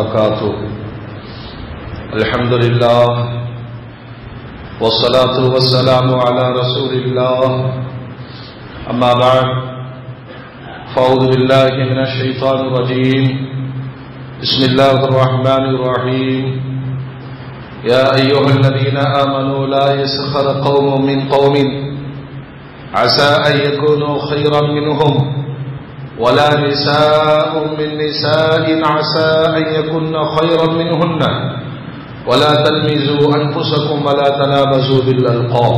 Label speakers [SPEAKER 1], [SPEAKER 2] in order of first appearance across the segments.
[SPEAKER 1] وبركاته الحمد لله والصلاة والسلام على رسول الله أما بعد فأعوذ بالله من الشيطان الرجيم بسم الله الرحمن الرحيم يا أيها الذين آمنوا لا يسخر قوم من قوم عسى أن يكونوا خيرا منهم ولا نساء من نساء عسى أن يكن خيرا منهن ولا تلمزوا أنفسكم ولا تنابزوا بالألقاب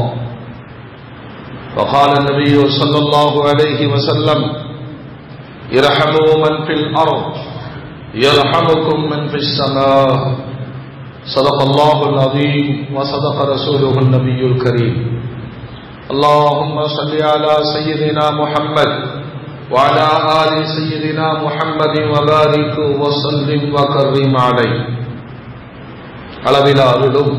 [SPEAKER 1] وقال النبي صلى الله عليه وسلم ارحموا من في الأرض يرحمكم من في السماء صدق الله العظيم وصدق رسوله النبي الكريم اللهم صل على سيدنا محمد وعلى آل سيدنا محمد وبارك وسلم وكرم عليه அளவில அருளும்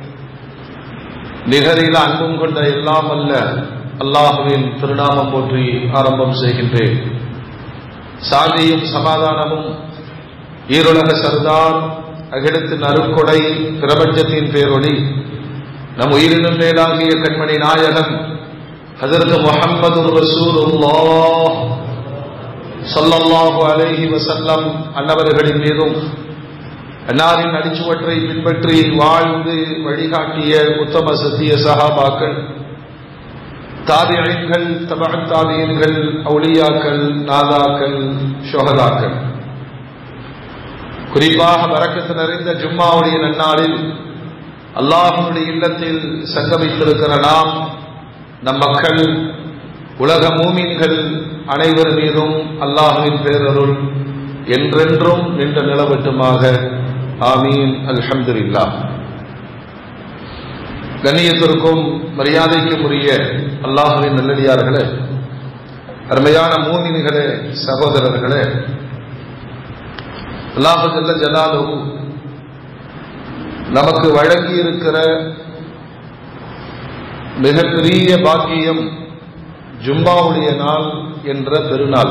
[SPEAKER 1] நிகரில அன்பும் கொண்ட எல்லாம் அல்ல அல்லாஹுவின் திருநாமம் போற்றி ஆரம்பம் செய்கின்றேன் சாந்தியும் சமாதானமும் ஈருலக சர்தார் அகிலத்தின் அருக்கொடை பிரபஞ்சத்தின் பேரொளி நம் உயிரினும் மேலாகிய கண்மணி நாயகன் ஹதரத் முகமது ரசூலுல்லாஹ் ஸல்லல்லாஹு அலைஹி வஸல்லம் அன்னவர்களின் மீதும் அன்னாரின் அடிச்சுவற்றை பின்பற்றி வாழ்ந்து வழிகாட்டிய உத்தம சத்திய சகாபாக்கள் தாதியங்கள் தபக தாதியன்கள் அவுளியாக்கள் நாதாக்கள் ஷோகதாக்கள் குறிப்பாக வரக்கத்து நிறைந்த ஜும்மாவுடைய நன்னாளில் அல்லாஹனுடைய இல்லத்தில் சங்கமித்திருக்கிற நாம் நம் மக்கள் உலக மூமீன்கள் அனைவர் மீதும் அல்லாஹுவின் பேரருள் என்றென்றும் நின்ற நிலவட்டுமாக ஆமீன் அல்ஹம்துல்லா கண்ணியத்திற்கும் மரியாதைக்கும் உரிய அல்லாஹுவின் நல்லடியார்களே அருமையான மூமின்களே சகோதரர்களே அல்லாஹு ஜல்ல ஜலாலு நமக்கு வழங்கி இருக்கிற மிகப்பெரிய பாக்கியம் ஜும்மாவுடைய நாள் என்ற பெருநாள்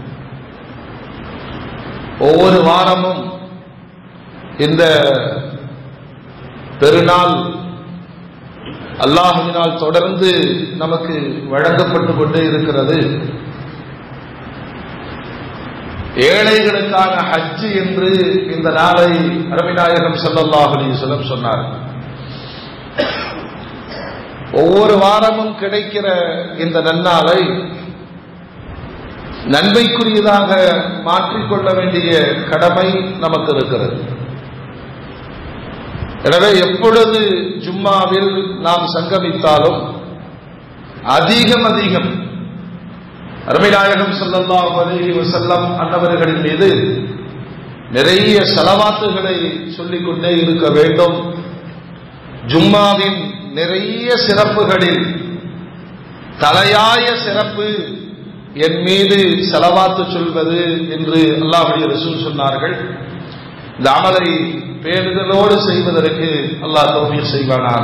[SPEAKER 1] ஒவ்வொரு வாரமும் இந்த பெருநாள் அல்லாஹுவினால் தொடர்ந்து நமக்கு வழங்கப்பட்டு கொண்டே இருக்கிறது ஏழைகளுக்கான ஹஜ்ஜு என்று இந்த நாளை அரபிநாயகம் சல்லாஹ் அலிஸ்லம் சொன்னார் ஒவ்வொரு வாரமும் கிடைக்கிற இந்த நன்னாளை நன்மைக்குரியதாக மாற்றிக்கொள்ள வேண்டிய கடமை நமக்கு இருக்கிறது எனவே எப்பொழுது ஜும்மாவில் நாம் சங்கமித்தாலும் அதிகம் அதிகம் அருமைநாயகம் செல்லல்லாஹ் அலஹி வசல்லம் அன்னவர்களின் மீது நிறைய செலவாத்துகளை சொல்லிக் கொண்டே இருக்க வேண்டும் ஜும்மாவின் நிறைய சிறப்புகளில் தலையாய சிறப்பு என் மீது செலவாத்து சொல்வது என்று அல்லாஹுடைய ரசூல் சொன்னார்கள் இந்த அமலை பேணுதலோடு செய்வதற்கு அல்லாஹ் தோல்வியில் செய்வானாக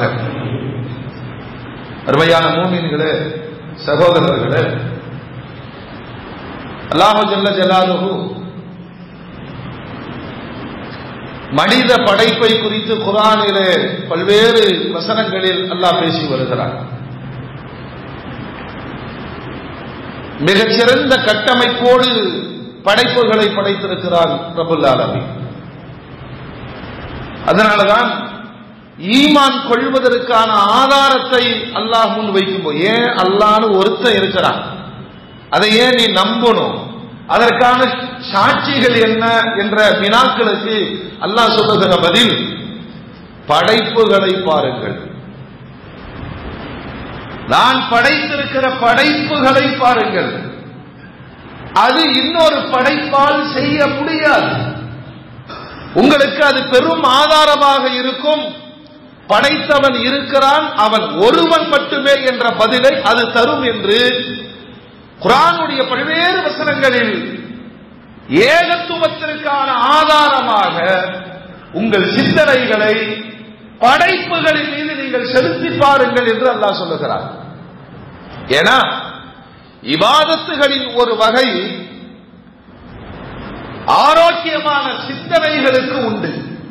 [SPEAKER 1] அருமையான மூமின்களே சகோதரர்களே அல்லாஹு ஜல்ல ஜலாலுஹு மனித படைப்பை குறித்து குரானிலே பல்வேறு வசனங்களில் அல்லாஹ் பேசி வருகிறார் மிகச்சிறந்த கட்டமைப்போடு படைப்புகளை படைத்திருக்கிறார் பிரபுல் ஆலமி அதனாலதான் ஈமான் கொள்வதற்கான ஆதாரத்தை அல்லாஹ் முன் வைக்கும்போது ஏன் அல்லான்னு ஒருத்தன் இருக்கிறான் அதை ஏன் நீ நம்பணும் அதற்கான சாட்சிகள் என்ன என்ற வினாக்களுக்கு அல்லாஹ் சொல்லுகிற பதில் படைப்புகளை பாருங்கள் நான் படைத்திருக்கிற படைப்புகளை பாருங்கள் அது இன்னொரு படைப்பால் செய்ய முடியாது உங்களுக்கு அது பெரும் ஆதாரமாக இருக்கும் படைத்தவன் இருக்கிறான் அவன் ஒருவன் மட்டுமே என்ற பதிலை அது தரும் என்று குரானுடைய பல்வேறு வசனங்களில் ஏகத்துவத்திற்கான ஆதாரமாக உங்கள் சிந்தனைகளை படைப்புகளின் மீது நீங்கள் செலுத்தி பாருங்கள் என்று அல்லாஹ் சொல்லுகிறார் ஏன்னா இபாதத்துகளின் ஒரு வகை ஆரோக்கியமான சிந்தனைகளுக்கு உண்டு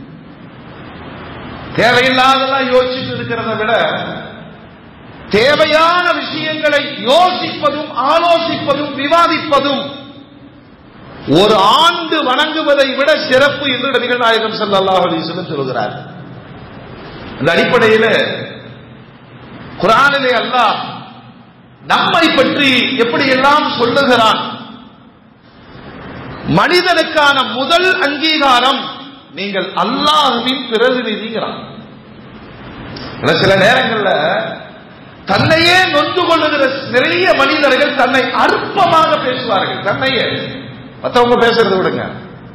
[SPEAKER 1] தேவையில்லாதெல்லாம் யோசிச்சுட்டு இருக்கிறத விட தேவையான விஷயங்களை யோசிப்பதும் ஆலோசிப்பதும் விவாதிப்பதும் ஒரு ஆண்டு வணங்குவதை விட சிறப்பு என்று நபிகள் நாயகம் ஸல்லல்லாஹு அலைஹி வஸல்லம் சொல்கிறார் அந்த அடிப்படையில் குரானிலே அல்லாஹ் நம்மை பற்றி எப்படியெல்லாம் சொல்லுகிறான் மனிதனுக்கான முதல் அங்கீகாரம் நீங்கள் அல்லாஹுவின் பிரதிநிதிங்கிறான் ஆனா சில நேரங்கள்ல தன்னையே நொந்து கொள்ளுகிற நிறைய மனிதர்கள் தன்னை அற்பமாக பேசுவார்கள் தன்னையே மற்றவங்க பேசுறதை விடுங்க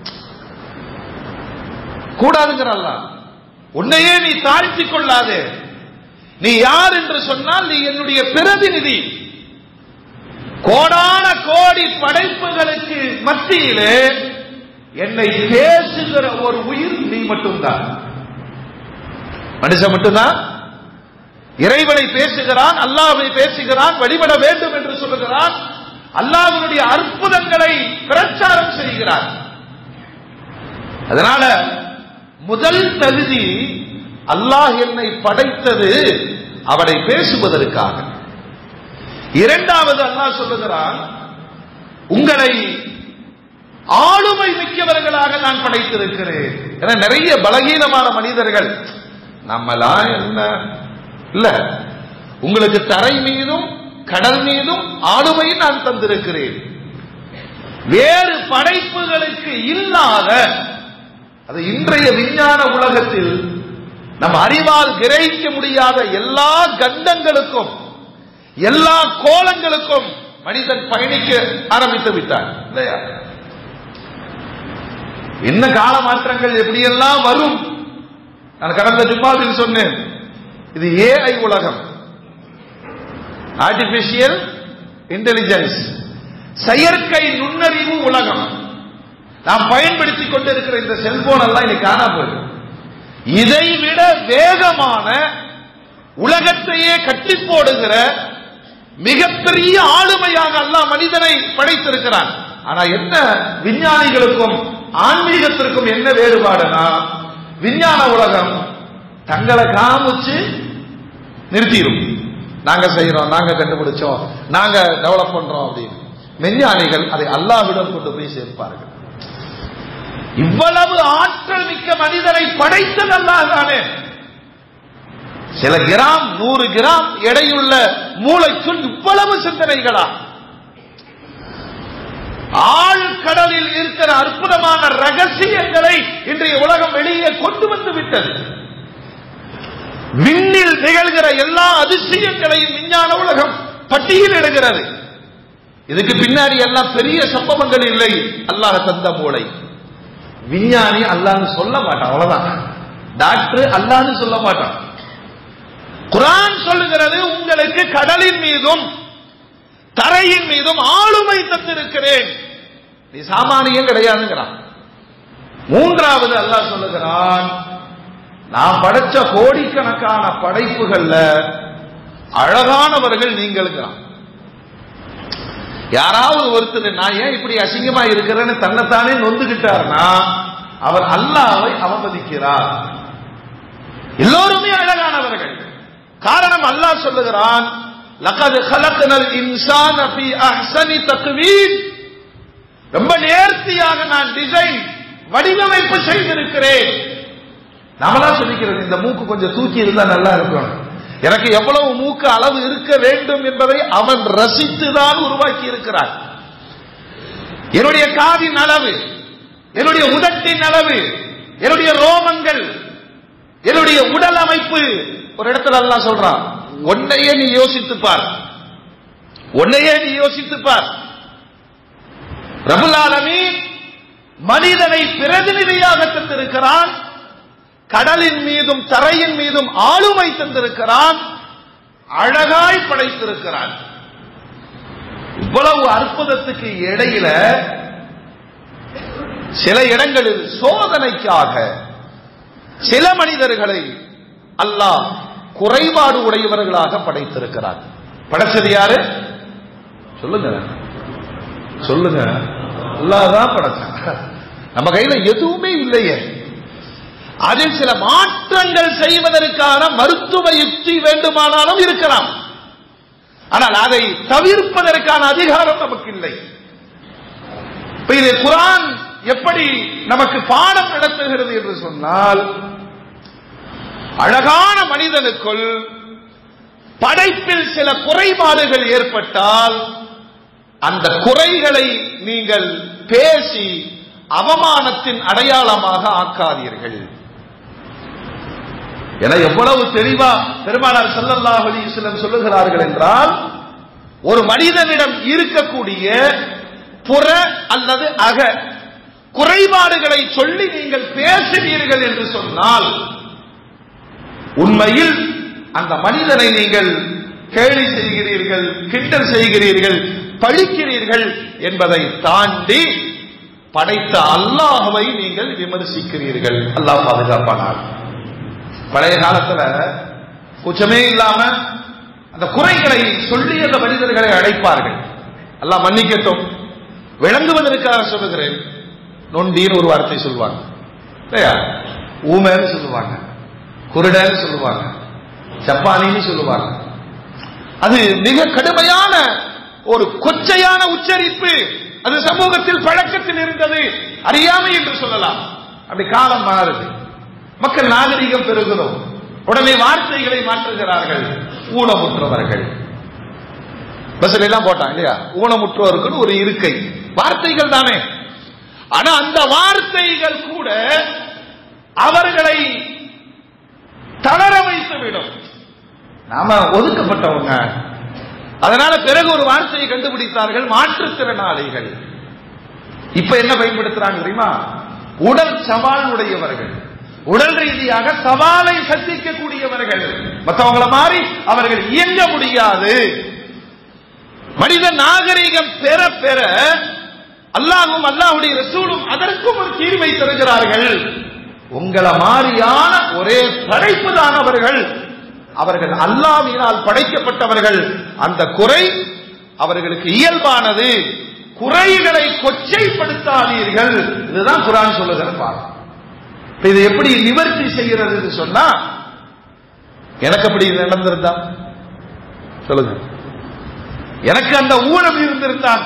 [SPEAKER 1] கூடாதுங்கிறல்ல உன்னையே நீ தாழ்த்திக் கொள்ளாதே நீ யார் என்று சொன்னால் நீ என்னுடைய பிரதிநிதி கோடான கோடி படைப்புகளுக்கு மத்தியிலே என்னை பேசுகிற ஒரு உயிர் நீ மட்டும்தான் மனுஷன் மட்டும்தான் இறைவனை பேசுகிறான் அல்லாஹ்வை பேசுகிறான் வழிபட வேண்டும் என்று சொல்லுகிறான் அல்லாஹ்வினுடைய அற்புதங்களை பிரச்சாரம் செய்கிறான் அதனால முதல் தகுதி அல்லாஹ் என்னை படைத்தது அவனை பேசுவதற்காக இரண்டாவது அல்லாஹ் சொல்லுகிறான் உங்களை ஆளுமை மிக்கவர்களாக நான் படைத்திருக்கிறேன் என நிறைய பலகீனமான மனிதர்கள் நம்மலாம் என்ன இல்ல உங்களுக்கு தரை மீதும் கடல் மீதும் ஆளுமை நான் தந்திருக்கிறேன் வேறு படைப்புகளுக்கு இல்லாத அது இன்றைய விஞ்ஞான உலகத்தில் நம் அறிவால் கிரகிக்க முடியாத எல்லா கண்டங்களுக்கும் எல்லா கோலங்களுக்கும் மனிதன் பயணிக்க ஆரம்பித்து விட்டான் இல்லையா என்ன கால மாற்றங்கள் எப்படியெல்லாம் வரும் நான் கடந்த ஜும்மாவில் சொன்னேன் இது ஏஐ உலகம் ஆர்டிபிஷியல் இன்டெலிஜென்ஸ் செயற்கை நுண்ணறிவு உலகம் நாம் பயன்படுத்திக் கொண்டிருக்கிற இந்த செல்போன் எல்லாம் இன்னைக்கு காணாம போயிடும் இதை விட வேகமான உலகத்தையே கட்டி போடுகிற மிகப்பெரிய ஆளுமையாக அல்லாஹ் மனிதனை படைத்திருக்கிறான் ஆனா என்ன விஞ்ஞானிகளுக்கும் ஆன்மீகத்திற்கும் என்ன வேறுபாடுனா விஞ்ஞான உலகம் தங்களை காமிச்சு நிறுத்திடும் நாங்க செய்யறோம் நாங்க கண்டுபிடிச்சோம் நாங்க டெவலப் பண்றோம் அப்படின்னு விஞ்ஞானிகள் அதை அல்லாவிடம் கொண்டு போய் சேர்ப்பார்கள் இவ்வளவு ஆற்றல் மிக்க மனிதனை படைத்தது அல்லாஹ் தானே சில கிராம் நூறு கிராம் எடையுள்ள மூளைக்குள் இவ்வளவு சிந்தனைகளா ஆழ்கடலில் இருக்கிற அற்புதமான ரகசியங்களை இன்றைய உலகம் வெளியே கொண்டு வந்து விட்டது விண்ணில் நிகழ்கிற எல்லா அதிசயங்களையும் விஞ்ஞான உலகம் பட்டியலிடுகிறது இதுக்கு பின்னாடி எல்லாம் பெரிய சம்பவங்கள் இல்லை அல்லாஹ் தந்த மூளை விஞ்ஞானி அல்லான்னு சொல்ல மாட்டான் அவ்வளவுதான் டாக்டர் அல்லான்னு சொல்ல மாட்டான் குரான் சொல்லுகிறது உங்களுக்கு கடலின் மீதும் தரையின் மீதும் ஆளுமை தந்திருக்கிறேன் நீ சாமானியம் கிடையாதுங்கிறான் மூன்றாவது அல்லாஹ் சொல்லுகிறான் நான் படைச்ச கோடிக்கணக்கான படைப்புகள்ல அழகானவர்கள் நீங்களுங்கிறான் யாராவது ஒருத்தர் நான் ஏன் இப்படி அசிங்கமா இருக்கிறேன்னு தன்னைத்தானே நொந்துகிட்டார்னா அவர் அல்லாவை அவமதிக்கிறார் எல்லோருமே அழகானவர்கள் காரணம் அல்லாஹ் சொல்லுகிறான் லகது கலக்கனல் இன்சான் ஃபீ அஹ்சனி தக்வீன் ரொம்ப நேர்த்தியாக நான் டிசைன் வடிவமைப்பு செய்திருக்கிறேன் நம்மளா சொல்லிக்கிறது இந்த மூக்கு கொஞ்சம் தூக்கி இருந்தா நல்லா இருக்கும் எனக்கு எவ்வளவு மூக்கு அளவு இருக்க வேண்டும் என்பதை அவன் ரசித்துதான் உருவாக்கி இருக்கிறான் என்னுடைய காதின் அளவு என்னுடைய உதட்டின் அளவு என்னுடைய ரோமங்கள் என்னுடைய உடல் அமைப்பு ஒரு இடத்துல எல்லாம் சொல்றான் உன்னையே நீ யோசித்து பார் உன்னையே நீ யோசித்து பார் ரபுல்லாலமி மனிதனை பிரதிநிதியாக தந்திருக்கிறான் கடலின் மீதும் தரையின் மீதும் ஆளுமை தந்திருக்கிறான் அழகாய் படைத்திருக்கிறான் இவ்வளவு அற்புதத்துக்கு இடையில சில இடங்களில் சோதனைக்காக சில மனிதர்களை அல்லாஹ் குறைபாடு உடையவர்களாக படைத்திருக்கிறார் படைச்சது யாரு சொல்லுங்க சொல்லுங்க அல்லாஹ் தான் படைச்சான் நம்ம கையில எதுவுமே இல்லையே அதில் சில மாற்றங்கள் செய்வதற்கான மருத்துவ யுக்தி வேண்டுமானாலும் இருக்கலாம் ஆனால் அதை தவிர்ப்பதற்கான அதிகாரம் நமக்கு இல்லை இப்ப இது குரான் எப்படி நமக்கு பாடம் நடத்துகிறது என்று சொன்னால் அழகான மனிதனுக்குள் படைப்பில் சில குறைபாடுகள் ஏற்பட்டால் அந்த குறைகளை நீங்கள் பேசி அவமானத்தின் அடையாளமாக ஆக்காதீர்கள் என எவ்வளவு தெளிவா பெருமானார் ஸல்லல்லாஹு அலைஹி வஸல்லம் சொல்லுகிறார்கள் என்றால் ஒரு மனிதனிடம் இருக்கக்கூடிய புற அல்லது அக குறைபாடுகளை சொல்லி நீங்கள் பேசுவீர்கள் என்று சொன்னால் உண்மையில் அந்த மனிதனை நீங்கள் கேலி செய்கிறீர்கள் கிண்டல் செய்கிறீர்கள் பழிக்கிறீர்கள் என்பதை தாண்டி படைத்த அல்லாஹ்வை நீங்கள் விமர்சிக்கிறீர்கள் அல்லாஹ் பாதுகாப்பானார் பழைய காலத்துல குற்றமே இல்லாம அந்த குறைகளை சொல்லி அந்த மனிதர்களை அழைப்பார்கள் அல்லாஹ் மன்னிக்கட்டும் விளங்குவதற்காக சொல்லுகிறேன் நொண்டின்னு ஒரு வார்த்தை சொல்லுவாங்க இல்லையா ஊமைன்னு சொல்லுவாங்க குருடன்னு சொல்லுவாங்க ஜப்பானின்னு சொல்லுவாங்க அது மிக கடுமையான ஒரு கொச்சையான உச்சரிப்பு அது சமூகத்தில் பழக்கத்தில் இருந்தது அறியாமை என்று சொல்லலாம் அப்படி காலம் மாறுது மக்கள் நாகரிகம் பெறுகிறோம் உடனே வார்த்தைகளை மாற்றுகிறார்கள் ஊனமுற்றவர்கள் பஸ்ல எல்லாம் போட்டான் இல்லையா ஊனமுற்றோருக்குன்னு ஒரு இருக்கை வார்த்தைகள் தானே ஆனா அந்த வார்த்தைகள் கூட அவர்களை தளர வைத்து விடும் நாம ஒதுக்கப்பட்டவங்க அதனால பிறகு ஒரு வார்த்தையை கண்டுபிடித்தார்கள் மாற்றுத்திறனாளிகள் இப்ப என்ன பயன்படுத்துறாங்க தெரியுமா உடல் சவால் உடையவர்கள் உடல் ரீதியாக சவாலை சந்திக்கக்கூடியவர்கள் மற்றவங்கள மாதிரி அவர்கள் இயங்க முடியாது மனித நாகரிகம் பெற பெற அல்லாஹும் அல்லாஹுடைய ரசூலும் அதற்கும் ஒரு தீர்வை தருகிறார்கள் உங்களை மாதிரியான ஒரே படைப்பு தான் அவர்கள் அவர்கள் அல்லாவினால் படைக்கப்பட்டவர்கள் அந்த குறை அவர்களுக்கு இயல்பானது குறைகளை கொச்சைப்படுத்தாதீர்கள் இதுதான் குரான் சொல்லுகிற பாடம் இப்ப இதை எப்படி நிவர்த்தி செய்கிறது சொன்னா எனக்கு அப்படி நடந்திருந்தா சொல்லுங்க எனக்கு அந்த ஊழல் இருந்திருந்தான்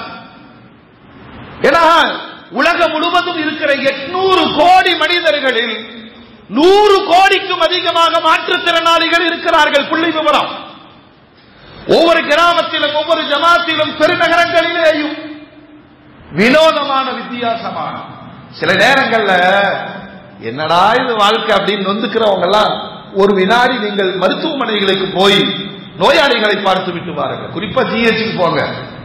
[SPEAKER 1] ஏன்னா உலகம் முழுவதும் இருக்கிற எட்நூறு கோடி மனிதர்களில் நூறு கோடிக்கும் அதிகமாக மாற்றுத்திறனாளிகள் இருக்கிறார்கள் புள்ளி விவரம் ஒவ்வொரு கிராமத்திலும் ஒவ்வொரு ஜமாத்திலும் பெருநகரங்களிலேயும் வினோதமான வித்தியாசமான சில நேரங்கள்ல என்னடா இது வாழ்க்கை அப்படின்னு நொந்துக்கிறவங்க எல்லாம் ஒரு வினாடி நீங்கள் மருத்துவமனைகளுக்கு போய் நோயாளிகளை பார்த்து விட்டு வாருங்கள் குறிப்பா ஜிஹெச்சுக்கு போங்க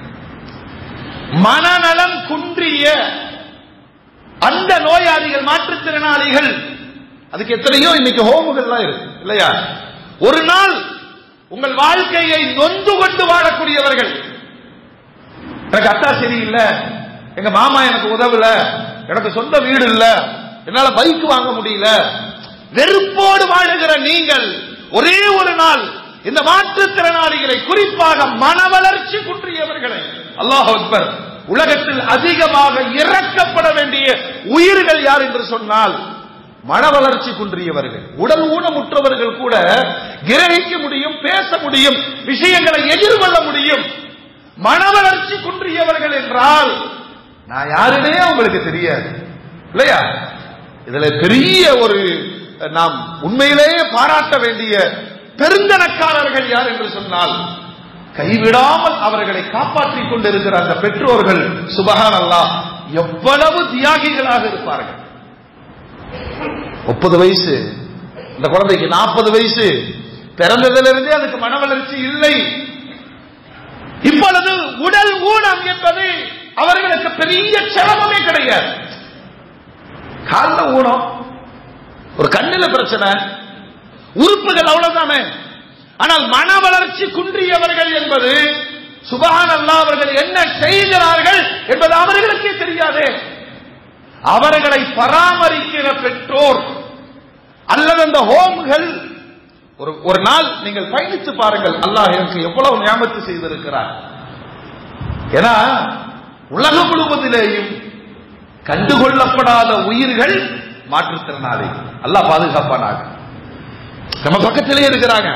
[SPEAKER 1] மனநலம் குன்றிய அந்த நோயாளிகள் மாற்றுத்திறனாளிகள் அதுக்கு எத்தனையோ இன்னைக்கு ஹோமுகள்லாம் இருக்கு இல்லையா ஒரு நாள் உங்கள் வாழ்க்கையை நொந்து கொண்டு வாழக்கூடியவர்கள் எனக்கு அத்தா சரியில்லை எங்க மாமா எனக்கு உதவல எனக்கு சொந்த வீடு இல்ல என்னால பைக் வாங்க முடியல வெறுப்போடு வாழுகிற நீங்கள் ஒரே ஒரு நாள் இந்த மாற்றுத்திறனாளிகளை குறிப்பாக மன வளர்ச்சி குன்றியவர்களை அல்லாஹ் அக்பர் உலகத்தில் அதிகமாக இறக்கப்பட வேண்டிய உயிர்கள் யார் என்று சொன்னால் மன வளர்ச்சி குன்றியவர்கள் உடல் ஊனமுற்றவர்கள் கூட கிரகிக்க முடியும் பேச முடியும் விஷயங்களை எதிர்கொள்ள முடியும் மன வளர்ச்சி குன்றியவர்கள் என்றால் நான் யாருனே உங்களுக்கு தெரியாது இல்லையா இதுல பெரிய ஒரு நாம் உண்மையிலேயே பாராட்ட வேண்டிய பெருந்தனக்காரர்கள் யார் என்று சொன்னால் கைவிடாமல் அவர்களை காப்பாற்றிக் கொண்டிருக்கிற அந்த பெற்றோர்கள் சுபகான் அல்லா எவ்வளவு தியாகிகளாக இருப்பார்கள் முப்பது வயசு இந்த குழந்தைக்கு நாற்பது வயசு பிறந்ததிலிருந்தே அதுக்கு மன வளர்ச்சி இல்லை இப்பொழுது உடல் ஊனம் என்பது அவர்களுக்கு பெரிய சிரமமே கிடையாது காலில் ஊனம் ஒரு கண்ணில பிரச்சனை உறுப்புகள் அவ்வளவுதானே ஆனால் மன வளர்ச்சி குன்றியவர்கள் என்பது சுபஹான் அல்லா அவர்கள் என்ன செய்கிறார்கள் என்பது அவர்களுக்கே தெரியாதே அவர்களை பராமரிக்கிற பெற்றோர் அல்லது அந்த ஹோம்கள் ஒரு ஒரு நாள் நீங்கள் பயணித்து பாருங்கள் அல்லாஹ் எனக்கு எவ்வளவு ஞாபகத்து செய்திருக்கிறார் ஏன்னா உலகம் முழுவதிலேயும் கண்டுகொள்ளப்படாத உயிர்கள் மாற்றுத்திறனாளி அல்லாஹ் பாதுகாப்பானாக நம்ம பக்கத்திலே இருக்கிறாங்க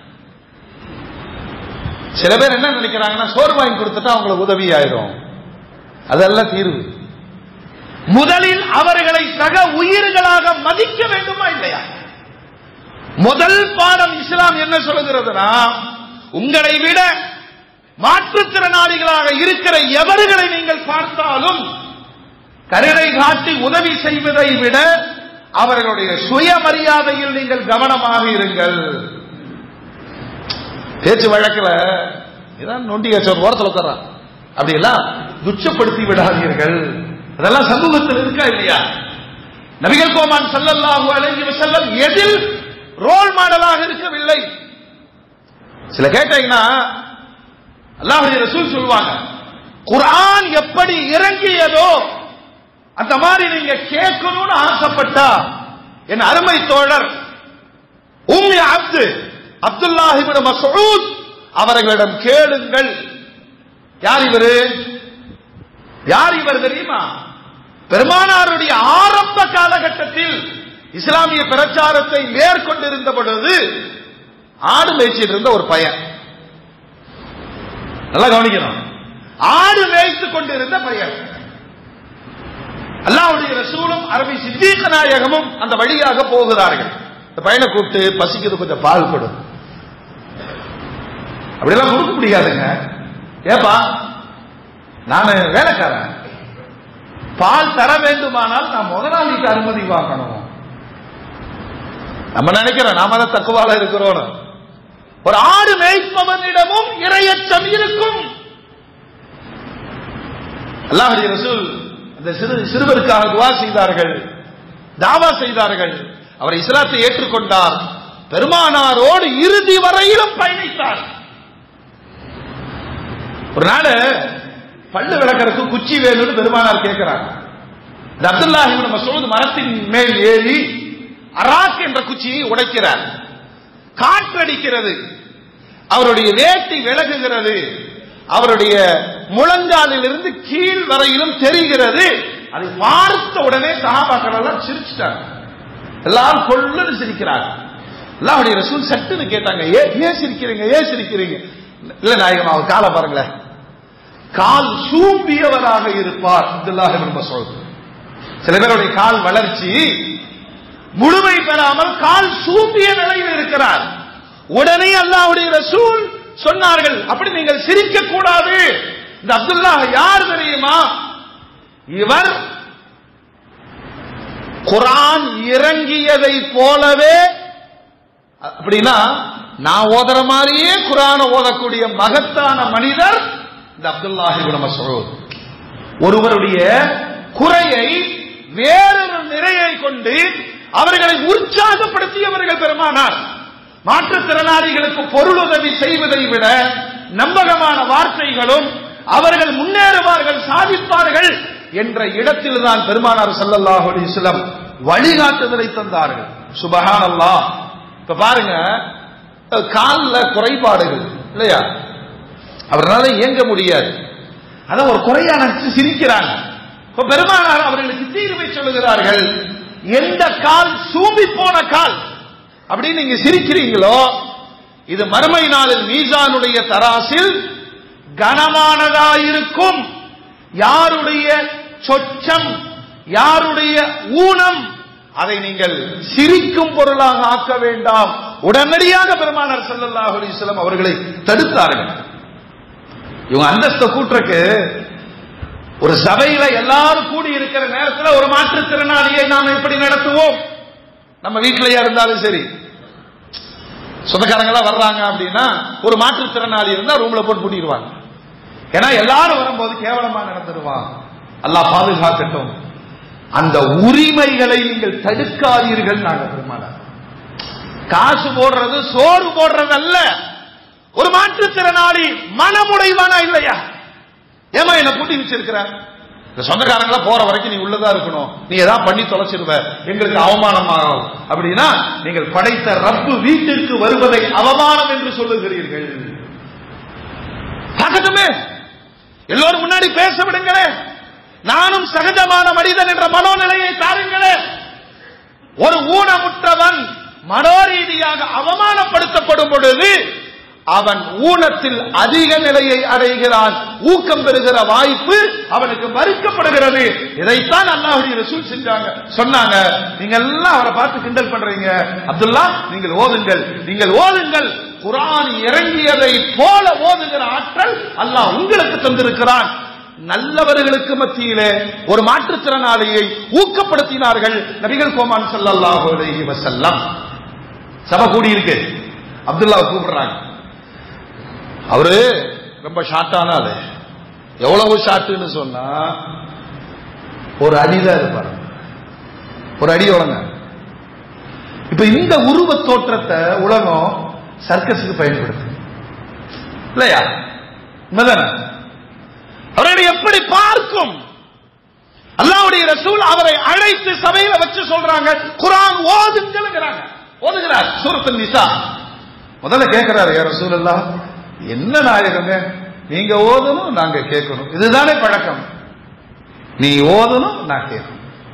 [SPEAKER 1] சில பேர் என்ன நினைக்கிறாங்கன்னா சோறு வாங்கி கொடுத்துட்டா அவங்களுக்கு உதவி ஆயிரும் அதெல்லாம் தீர்வு முதலில் அவர்களை சக உயிர்களாக மதிக்க வேண்டுமா இல்லையா முதல் பாடம் இஸ்லாம் என்ன சொல்லுகிறதுனா உங்களை விட மாற்றுத்திறனாளிகளாக இருக்கிற எவர்களை நீங்கள் பார்த்தாலும் கருணை காட்டி உதவி செய்வதை விட அவர்களுடைய சுயமரியாதையில் நீங்கள் கவனமாக இருங்கள் பேச்சு வழக்கில் இதான் நொண்டி ஒரு ஓரத்தில் உட்காரான் அப்படி எல்லாம் துச்சப்படுத்தி விடாதீர்கள் அதெல்லாம் சமூகத்தில் இருக்கா இல்லையா நபிகள் கோமான் சல்லல்லாஹு அலைஹி வஸல்லம் எதில் ரோல் மாடலாக இருக்கவில்லை சில கேட்டீங்கன்னா அல்லாஹுடைய ரசூல் சொல்லுவாங்க குர்ஆன் எப்படி இறங்கியதோ அந்த மாதிரி நீங்க கேட்கணும்னு ஆசைப்பட்டா என் அருமை தோழர் உம்மி அப்து அப்துல்லாஹிபின் மசூத் அவர்களிடம் கேளுங்கள் யார் இவரு யார் இவர் தெரியுமா பெருமானாருடைய ஆரம்ப காலகட்டத்தில் இஸ்லாமிய பிரச்சாரத்தை மேற்கொண்டிருந்த பொழுது ஆடு மேய்ச்சிட்டு இருந்த ஒரு பையன் நல்லா கவனிக்கணும் ஆடு மேய்த்து கொண்டிருந்த பையன் அல்லாவுடைய ரசூலும் அரபி சித்தீக நாயகமும் அந்த வழியாக போகிறார்கள் இந்த பையனை கூப்பிட்டு பசிக்குது கொஞ்சம் பால் கொடு அப்படியெல்லாம் கொடுக்க முடியாதுங்க ஏப்பா நான் வேலைக்காரன் பால் தர வேண்டுமானால் நான் முதலாளிக்கு அனுமதி வாங்கணும் நம்ம நினைக்கிறோம் நாம தான் தக்குவால இருக்கிறோம் ஒரு ஆடு மேய்ப்பவனிடமும் இரையச்சம் இருக்கும் அல்லாஹுடைய ரசூல் அந்த சிறு சிறுவருக்காக துவா செய்தார்கள் தாவா செய்தார்கள் அவர் இஸ்லாத்தை ஏற்றுக்கொண்டார் பெருமானாரோடு இறுதி வரையிலும் பயணித்தார் ஒரு நாள் பல்லு விளக்கறதுக்கு குச்சி வேணும்னு பெருமானார் கேட்கிறார் இந்த அப்துல்லாஹி மசூத் மரத்தின் மேல் ஏறி அராக் என்ற குச்சியை உடைக்கிறார் காற்றடிக்கிறது அவருடைய வேட்டி விலகுகிறது அவருடைய முழங்காலில் இருந்து கீழ் வரையிலும் தெரிகிறது அதை பார்த்த உடனே சகாபாக்கள் எல்லாம் சிரிச்சிட்டாங்க எல்லாரும் கொள்ளுன்னு சிரிக்கிறாங்க அல்லாஹுடைய ரசூல் சட்டுன்னு கேட்டாங்க ஏ ஏன் சிரிக்கிறீங்க ஏன் சிரிக்கிறீங்க இல்ல நாயகம் அவர் காலை பாருங்களேன் கால் சூம்பியவராக இருப்பார் அப்துல்லாஹ் இப்னு மஸ்ஊத் சில பேருடைய கால் வளர்ச்சி முழுமை பெறாமல் கால் சூம்பிய நிலையில் இருக்கிறார் உடனே அல்லாஹ்வுடைய ரசூல் சொன்னார்கள் அப்படி நீங்கள் சிரிக்க கூடாது இந்த அப்துல்லா யார் தெரியுமா இவர் குரான் இறங்கியதை போலவே அப்படின்னா நான் ஓதுற மாதிரியே குரான ஓதக்கூடிய மகத்தான மனிதர் இந்த அப்துல்லாஹி மசூத் ஒருவருடைய குறையை வேறொரு நிறையை கொண்டு அவர்களை உற்சாகப்படுத்தியவர்கள் பெருமானார் மாற்றுத்திறனாளிகளுக்கு பொருளுதவி செய்வதை விட நம்பகமான வார்த்தைகளும் அவர்கள் முன்னேறுவார்கள் சாதிப்பார்கள் என்ற இடத்தில் தான் பெருமானார் சல்லல்லாஹு அலைஹி வஸல்லம் வழிகாட்டுதலை தந்தார்கள் சுபஹான் அல்லாஹ் இப்ப பாருங்க கால்ல குறைபாடுகள் இல்லையா அவரால் இயங்க முடியாது அதான் ஒரு குறையா நினைச்சு சிரிக்கிறாங்க இப்ப பெருமானார் அவர்களுக்கு தீர்வை சொல்லுகிறார்கள் எந்த கால் சூம்பி போன கால் அப்படின்னு நீங்க சிரிக்கிறீங்களோ இது மறுமை நாளில் மீசானுடைய தராசில் கனமானதாயிருக்கும் யாருடைய சொச்சம் யாருடைய ஊனம் அதை நீங்கள் சிரிக்கும் பொருளாக ஆக்க வேண்டாம் உடனடியாக பெருமானார் ஸல்லல்லாஹு அலைஹி வஸல்லம் அவர்களை தடுத்தார்கள் இவங்க அந்தஸ்த கூட்டுறக்கு ஒரு சபையில எல்லாரும் கூடி இருக்கிற நேரத்தில் ஒரு மாற்றுத்திறனாளியை நாம் எப்படி நடத்துவோம் நம்ம வீட்டிலேயே இருந்தாலும் சரி சொந்தக்காரங்க வர்றாங்க அப்படின்னா ஒரு மாற்றுத்திறனாளி இருந்தா ரூம்ல போட்டு பூட்டிடுவாங்க ஏன்னா எல்லாரும் வரும்போது கேவலமா நடந்துருவான் அல்லாஹ் பாதுகாக்கட்டும் அந்த உரிமைகளை நீங்கள் தடுக்காதீர்கள் நாங்க பெருமானார் காசு போடுறது சோறு போடுறது அல்ல ஒரு மாற்றுத்திறனாளி மனமுடைவானா இல்லையா ஏமா என்ன பூட்டி வச்சிருக்கிற இந்த சொந்தக்காரங்களா போற வரைக்கும் நீ உள்ளதா இருக்கணும் நீ ஏதாவது பண்ணி தொலைச்சிருவ எங்களுக்கு அவமானமாகும் அப்படின்னா நீங்கள் படைத்த ரப்பு வீட்டிற்கு வருவதை அவமானம் என்று சொல்லுகிறீர்கள் பார்க்கட்டுமே எல்லோரும் முன்னாடி பேச விடுங்களே நானும் சகஜமான மனிதன் என்ற மனோநிலையை தாருங்களேன் ஒரு ஊனமுற்றவன் மனோரீதியாக அவமானப்படுத்தப்படும் பொழுது அவன் ஊனத்தில் அதிக நிலையை அடைகிறான் ஊக்கம் பெறுகிற வாய்ப்பு அவனுக்கு மறுக்கப்படுகிறது இதைத்தான் அல்லாஹுடைய ரசூல் செஞ்சாங்க சொன்னாங்க நீங்க எல்லாம் அவரை பார்த்து கிண்டல் பண்றீங்க அப்துல்லா நீங்கள் ஓதுங்கள் நீங்கள் ஓதுங்கள் குரான் இறங்கியதை போல ஓதுகிற ஆற்றல் அல்லாஹ் உங்களுக்கு தந்திருக்கிறான் நல்லவர்களுக்கு மத்தியிலே ஒரு மாற்றுத்திறனாளியை ஊக்கப்படுத்தினார்கள் நபிகள் கோமான் ஸல்லல்லாஹு அலைஹி வஸல்லம் சபை கூடி இருக்கு அப்துல்லா கூப்பிடுறாங்க அவரு ரொம்ப ஷார்ட்டான ஆளு எவ்வளவு ஷார்ட்னு சொன்னா ஒரு அடிதான் இருப்பார் ஒரு அடி எவ்வளவுங்க இப்ப இந்த உருவ தோற்றத்தை உலகம் சர்க்கஸுக்கு பயன்படுத்து இல்லையா உண்மைதானே அவரை எப்படி பார்க்கும் அல்லாவுடைய ரசூல் அவரை அழைத்து சபையில வச்சு சொல்றாங்க குரான் ஓதுங்கிறாங்க ஓதுகிறார் சூரத்துல் நிசா முதல்ல கேட்கிறாரு யார் ரசூல் எல்லாம் என்ன நாயகங்க நீங்க ஓதணும் நாங்க கேட்கணும் இதுதானே பழக்கம் நீ ஓதணும் நான் கேட்கணும்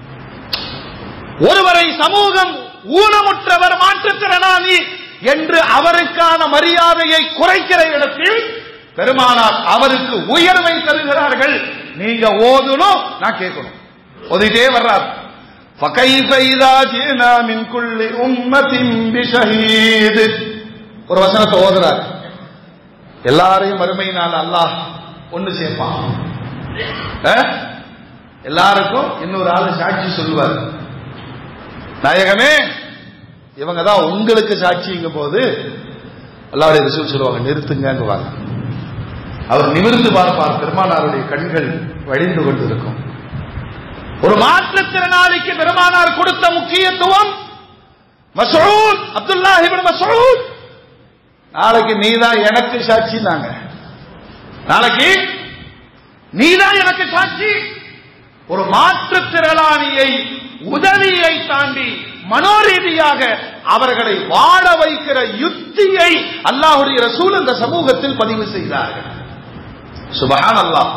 [SPEAKER 1] ஒருவரை சமூகம் ஊனமுற்றவர் மாற்றுத்திறனாளி என்று அவருக்கான மரியாதையை குறைக்கிற இடத்தில் பெருமானார் அவருக்கு உயர்வை தருகிறார்கள் நீங்க ஓதணும் நான் கேட்கணும் ஓதிட்டே வர்றார் فَكَيْفَ إِذَا جِئْنَا مِنْ كُلِّ أُمَّةٍ بِشَهِيدٍ ஒரு வசனத்தை ஓதுறார் எல்லாரையும் மறுமை நாள் அல்லாஹ் ஒண்ணு சேர்ப்பான் அஹ்? எல்லாருக்கும் இன்னொரு ஆளு சாட்சி சொல்லுவார் நாயகமே இவங்க தான் உங்களுக்கு சாட்சிங்க போது அல்லாவுடைய ரிசூல் சொல்லுவாங்க நிறுத்துங்கங்குவாங்க அவர் நிமிர்ந்து பார்ப்பார் பெருமானாருடைய கண்கள் வழிந்து கொண்டிருக்கும் ஒரு மாற்றுத்திறனாளிக்கு பெருமானார் கொடுத்த முக்கியத்துவம் மசூத் அப்துல்லா இப்னு மசூத் நாளைக்கு நீதான் எனக்கு சாட்சி நாங்க நாளைக்கு நீதான் எனக்கு சாட்சி ஒரு மாற்றுத்திறனாளியை உதவியை தாண்டி மனோரீதியாக அவர்களை வாழ வைக்கிற யுக்தியை அல்லாஹுடைய ரசூல் இந்த சமூகத்தில் பதிவு செய்தார்கள் சுபஹான் அல்லாஹ்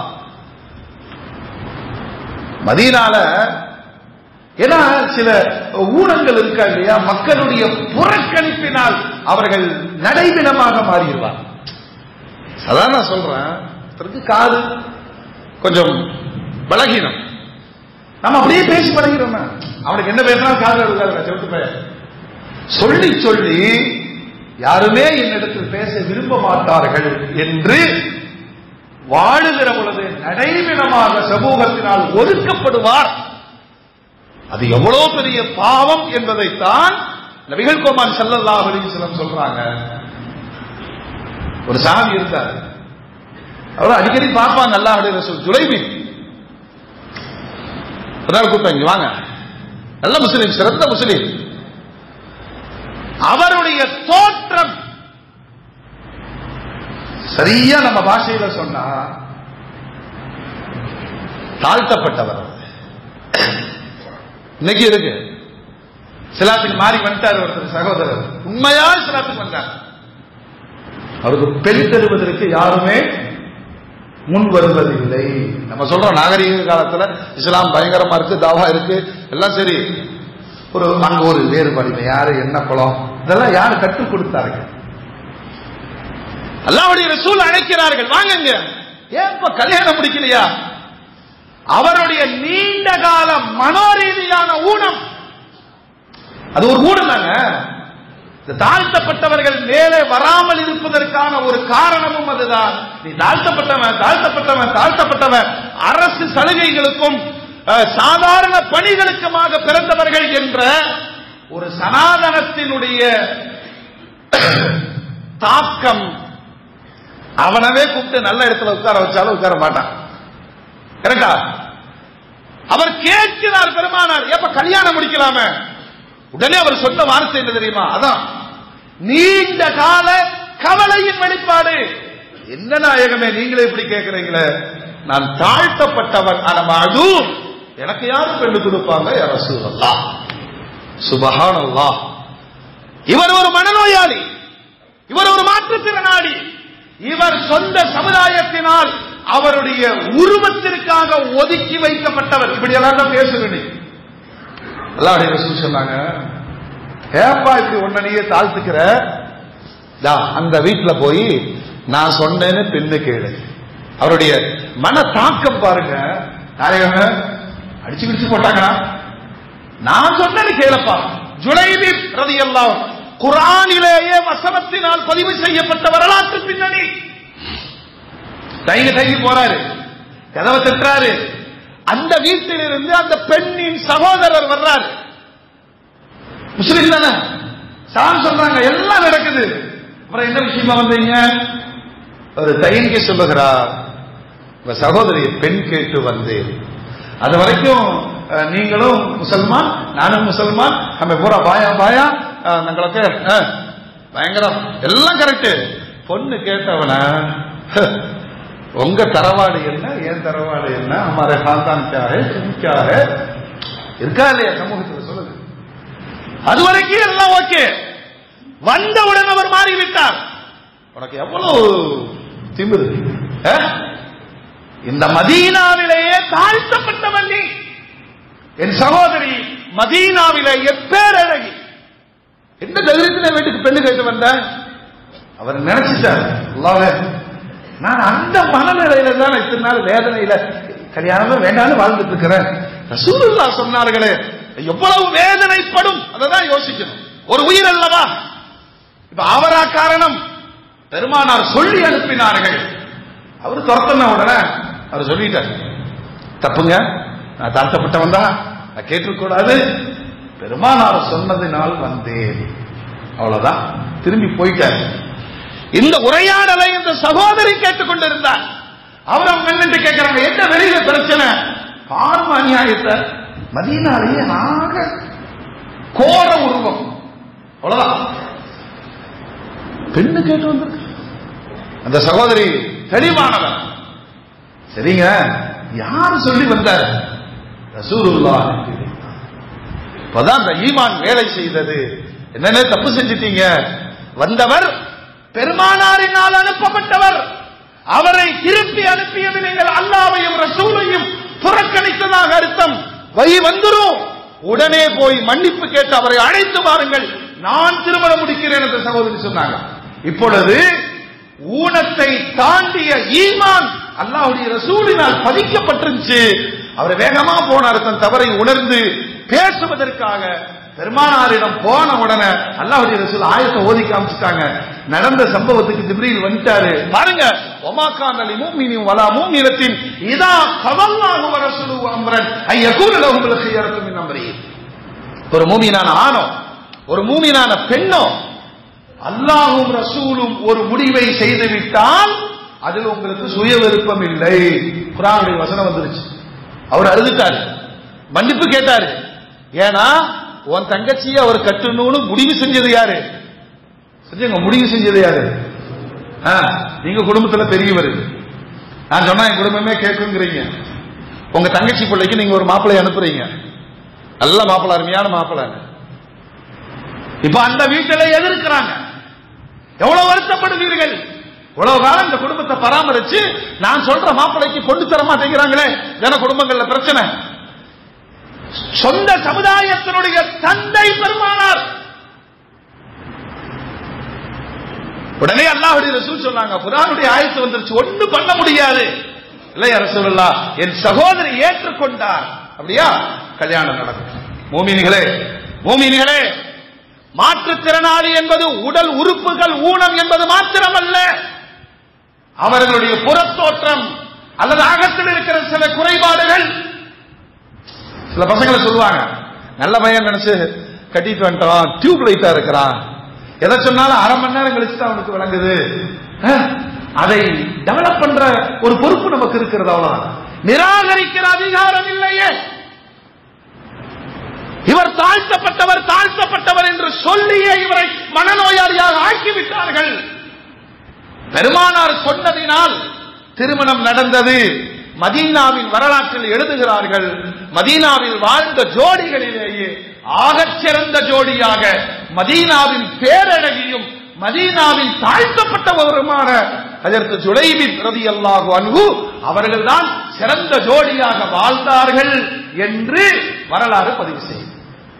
[SPEAKER 1] மதீனால ஏன்னா சில ஊனங்கள் இருக்கா இல்லையா மக்களுடைய புறக்கணிப்பினால் அவர்கள் நடைபிணமாக மாறிடுவார் அதான் நான் சொல்றேன் ஒருத்தருக்கு காது கொஞ்சம் பலகீனம் நம்ம அப்படியே பேசி பழகிறோம் அவனுக்கு என்ன பேசினாலும் காது இருக்காது செலுத்து பையன் சொல்லி சொல்லி யாருமே என்னிடத்தில் பேச விரும்ப மாட்டார்கள் என்று வாழுகிற பொழுது நடைபிணமாக சமூகத்தினால் ஒதுக்கப்படுவார் அது எவ்வளவு பெரிய பாவம் என்பதைத்தான் நபிகள் கோமான் ஸல்லல்லாஹு அலைஹி வஸல்லம் சொல்றாங்க ஒரு சாமி இருந்தார் அவர் அடிக்கடி பார்ப்பாங்க அல்லாஹ்வுடைய ரசூல் ஜுலைபி அதான் கூப்பிட்டாங்க வாங்க நல்ல முஸ்லீம் சிறந்த முஸ்லீம் அவருடைய தோற்றம் சரியா நம்ம பாஷையில சொன்னா தாழ்த்தப்பட்டவர் அவர். இன்னைக்கு இருக்கு சிலாத்துக்கு மாறி வந்துட்டார் ஒருத்தர் சகோதரர் உண்மையா சிலாத்துக்கு வந்தார் அவருக்கு பெண் தருவதற்கு யாருமே முன் வருவதில்லை நம்ம சொல்றோம் நாகரீக காலத்துல இஸ்லாம் பயங்கரமா இருக்கு தாவா இருக்கு எல்லாம் சரி ஒரு அங்க ஒரு வேறுபாடு இல்லை. யாரு என்ன குலம் இதெல்லாம் யாரு கற்றுக் கொடுத்தார்கள் அல்லாவுடைய ரசூல் அழைக்கிறார்கள் வாங்குங்க ஏன் இப்ப கல்யாணம் முடிக்கலையா அவருடைய நீண்ட கால மனோரீதியான ஊனம் அது ஒரு ஊனம் தாங்க இந்த தாழ்த்தப்பட்டவர்கள் மேலே வராமல் இருப்பதற்கான ஒரு காரணமும் அதுதான் நீ தாழ்த்தப்பட்டவன் தாழ்த்தப்பட்டவன் தாழ்த்தப்பட்டவன் அரசு சலுகைகளுக்கும் அஹ், சாதாரண பணிகளுக்குமாக பிறந்தவர்கள் என்ற ஒரு சனாதனத்தினுடைய தாக்கம் அவனவே கூப்பிட்டு நல்ல இடத்துல உட்கார வச்சாலும் உட்கார மாட்டான் கரெக்டா அவர் கேட்கிறார் பெருமானார் எப்ப கல்யாணம் முடிக்கலாமே உடனே அவர் சொன்ன வார்த்தை என்ன தெரியுமா அதான் நீண்ட கால கவலையின் வெளிப்பாடு என்ன நாயகமே நீங்களே இப்படி கேட்கிறீங்களே நான் தாழ்த்தப்பட்டவன் ஆனா அதுவும் எனக்கு யாரு பெண்ணு கொடுப்பாங்க யார் ரசூலல்லா சுபஹானல்லாஹ் இவர் ஒரு மனநோயாளி இவர் ஒரு மாற்றுத்திறனாளி இவர் சொந்த சமுதாயத்தினால் அவருடைய உருவத்திற்காக ஒதுக்கி வைக்கப்பட்டவர் இப்படி எல்லாம் தான் பேச வேண்டிய அல்லாஹ்வுடைய ரசூல் சொன்னாங்க ஏப்பா இப்படி உன்னை நீயே தாழ்த்துக்கிற தா, அந்த வீட்டுல போய் நான் சொன்னேன்னு பெண்ணு கேளு அவருடைய மன தாக்கம் பாருங்க நாயகங்க அடிச்சு பிடிச்சு போட்டாங்களா நான் சொன்னேன்னு கேளப்பா ஜுலைபி ரலியல்லாஹு குரானிலேயே வசனத்தினால் பதிவு செய்யப்பட்ட வரலாற்று பின்னணி தயங்கி தயங்கி போறாரு கதவை தட்டுறாரு அந்த வீட்டிலிருந்து அந்த பெண்ணின் சகோதரர் வர்றாரு முஸ்லிம் தானே சார் சொல்றாங்க எல்லாம் நடக்குது அப்புறம் என்ன விஷயமா வந்தீங்க ஒரு தயங்கி சொல்லுகிறார் உங்க சகோதரி பெண் கேட்டு வந்தேன் அது வரைக்கும் அஹ், நீங்களும் முசல்மான் நானும் முசல்மான் நம்ம பூரா பாயா பாயா அஹ், உங்களுக்கு அஹ், பயங்கரம் எல்லாம் கரெக்ட் பொண்ணு கேட்டவன உங்க தரவாடு என்ன ஏன் தரவாடு என்ன हमारे खानदान क्या है तुम क्या है இருக்கா இல்லையா சமூகத்தில் சொல்லுங்க அது வரைக்கும் எல்லாம் ஓகே வந்தவுடன் அவர் மாறிவிட்டார் உனக்கு எவ்வளவு திமிரு அஹ்? இந்த மதீனாவிலேயே தாழ்த்தப்பட்டவன் நீ என் சகோதரி மதீனாவிலேயே பேரழகி எந்த தைரியத்திலே வீட்டுக்கு பெண்ணு கேட்டு வந்த அவர் நினைச்சிட்டார் அல்லாஹ்வே, நான் அந்த மனநிலையில தான் இத்தனை நாள் வேதனையில கல்யாணமே வேண்டாம்னு வாழ்ந்துட்டு இருக்கிறேன் ரசூலுல்லா சொன்னார்களே எவ்வளவு வேதனைப்படும் அதை தான் யோசிக்கணும் ஒரு உயிர் அல்லவா இப்ப அவரா காரணம் பெருமானார் சொல்லி அனுப்பினார்கள் அவர் துரத்தன உடனே அவர் சொல்லிட்டார் தப்புங்க நான் தாழ்த்தப்பட்டவன் தான் நான் கேட்கக்கூடாது பெருமானார் சொன்னதினால் வந்தேன் அவ்வளவுதான் திரும்பி போயிட்டார் இந்த உரையாடலை இந்த சகோதரி கேட்டுக்கொண்டிருந்தார் அவர் அவங்க நின்று கேட்கிறாங்க என்ன வெளியில பிரச்சனை பார்ம அநியாயத்தை மதியனாலேயே ஆக கோர உருவம் அவ்வளவுதான் பெண்ணு கேட்டு வந்திருக்கு அந்த சகோதரி தெளிவானவர் சரிங்க யார் சொல்லி வந்தார் ரசூலுல்லாஹ் அனுப்பி வைத்தார். இப்பதான் அந்த ஈமான் வேலை செய்தது என்னென்ன தப்பு செஞ்சிட்டீங்க வந்தவர் பெருமானாரினால் அனுப்பப்பட்டவர் அவரை திருப்பி அனுப்பியது நீங்கள் அல்லாவையும் ரசூலையும் புறக்கணித்ததாக அர்த்தம் வை வந்துரும் உடனே போய் மன்னிப்பு கேட்டு அவரை அழைத்து வாருங்கள் நான் திருமணம் முடிக்கிறேன் என்று சகோதரி சொன்னாங்க இப்பொழுது ஊனத்தை தாண்டிய ஈமான் அல்லாஹ்வுடைய ரசூலினால் பதிக்கப்பட்டிருந்துச்சு அவர் வேகமா போனார் தன் தவறை உணர்ந்து பேசுவதற்காக பெருமானாரிடம் போன உடனே அல்லாஹ்வுடைய ரசூல் ஆயத்தை ஓதி காமிச்சிட்டாங்க நடந்த சம்பவத்துக்கு ஜிப்ரீல் வந்துட்டாரு பாருங்க ஒமாக்கான் அலி மூமினின் வலா மூமினத்தின் இதா கவல்லாஹு வ ரசூலுஹு அம்ரன் ஐ யகூன லஹும் லல் khiyaratu min அம்ரிஹி ஒரு மூமினான ஆணோ ஒரு மூமினான பெண்ணோ அல்லாஹும் ரசூலும் ஒரு முடிவை செய்து விட்டால் அதில் உங்களுக்கு சுய விருப்பம் இல்லை குரானுடைய வசனம் வந்துருச்சு அவர் அழுதுட்டாரு மன்னிப்பு கேட்டாரு ஏன்னா உன் தங்கச்சியை அவர் கட்டணும்னு முடிவு செஞ்சது யாரு செஞ்சங்க முடிவு செஞ்சது யாரு ஆ, நீங்க குடும்பத்துல பெரியவர் நான் சொன்னா என் குடும்பமே கேட்குங்கிறீங்க உங்க தங்கச்சி பிள்ளைக்கு நீங்க ஒரு மாப்பிள்ளை அனுப்புறீங்க நல்ல மாப்பிள்ளை அருமையான மாப்பிள்ளை இப்ப அந்த வீட்டில எதிர்க்கிறாங்க எவ்வளவு வருத்தப்படுவீர்கள் இவ்வளவு காலம் இந்த குடும்பத்தை பராமரிச்சு நான் சொல்ற மாப்பிள்ளைக்கு கொண்டு தர மாட்டேங்கிறாங்களே ஜன குடும்பங்கள்ல பிரச்சனை சொந்த சமுதாயத்தினுடைய தந்தை பெருமானார் உடனே அல்லாஹுடைய ரசூல் சொன்னாங்க குரானுடைய ஆயத்து வந்துருச்சு ஒண்ணு பண்ண முடியாது இல்லை ரசூலுல்லா என் சகோதரி ஏற்றுக்கொண்டார் அப்படியா கல்யாணம் நடக்கும் மூமினிகளே மூமினிகளே மாற்றுத்திறனாளி என்பது உடல் உறுப்புகள் ஊனம் என்பது மாத்திரமல்ல அவர்களுடைய புறத்தோற்றம் அல்லது அகத்தில் இருக்கிற சில குறைபாடுகள் சில பசங்களை சொல்லுவாங்க நல்ல பையன் நினைச்சு கட்டிட்டு வந்துட்டான் டியூப் லைட்டா இருக்கிறான் எதை சொன்னாலும் அரை மணி நேரம் கழிச்சு தான் அவனுக்கு விளங்குது அஹ், அதை டெவலப் பண்ற ஒரு பொறுப்பு நமக்கு இருக்கிறது அவ்வளவுதான் நிராகரிக்கிற அதிகாரம் இல்லையே இவர் தாழ்த்தப்பட்டவர் தாழ்த்தப்பட்டவர் என்று சொல்லியே இவரை மனநோயாளியாக ஆக்கிவிட்டார்கள் பெருமானார் சொன்னதினால் திருமணம் நடந்தது மதீனாவின் வரலாற்றில் எழுதுகிறார்கள் மதீனாவில் வாழ்ந்த ஜோடிகளிலேயே ஆகச் சிறந்த ஜோடியாக மதீனாவின் பேரழகியும் மதீனாவின் தாழ்த்தப்பட்டவருமான ஹஜரத் ஜுலைபின் ரதி அல்லாஹு அன்ஹு அவர்கள்தான் சிறந்த ஜோடியாக வாழ்ந்தார்கள் என்று வரலாறு பதிவு செய்யும்